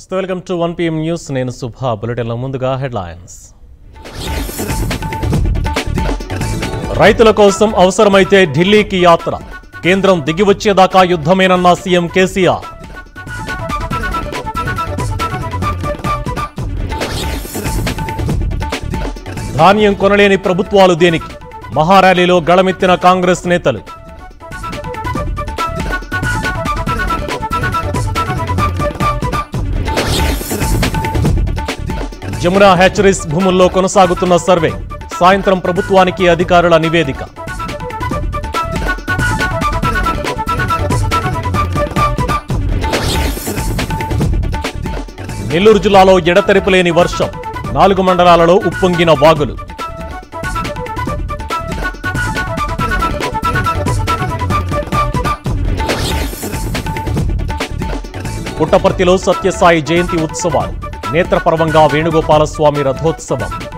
నమస్తే welcome to one PM news నేను సుభా బులెటిన్ల ముందుగా హెడ్లైన్స్ రైతుల కోసం అవసరమైతే ఢిల్లీకి యాత్ర కేంద్రం దిగివచ్చేదాకా యుద్ధమేనన్న సీఎం కేసీఆర్ ధాన్యం కొనలేని ప్రభుత్వాలు దేనికి మహారాలీలో గళమెత్తిన కాంగ్రెస్ నేతలు జమునా హ్యాచరీస్ భూముల్లో కొనసాగుతున్న సర్వే సాయంత్రం ప్రభుత్వానికి అధికారుల నివేదిక నెల్లూరు జిల్లాలో ఎడతెరిపి లేని వర్షం నాలుగు మండలాలలో ఉప్పొంగిన వాగులు పుట్టపర్తిలో సత్యసాయి జయంతి ఉత్సవాలు నేత్రపర్వంగా వేణుగోపాలస్వామి రథోత్సవం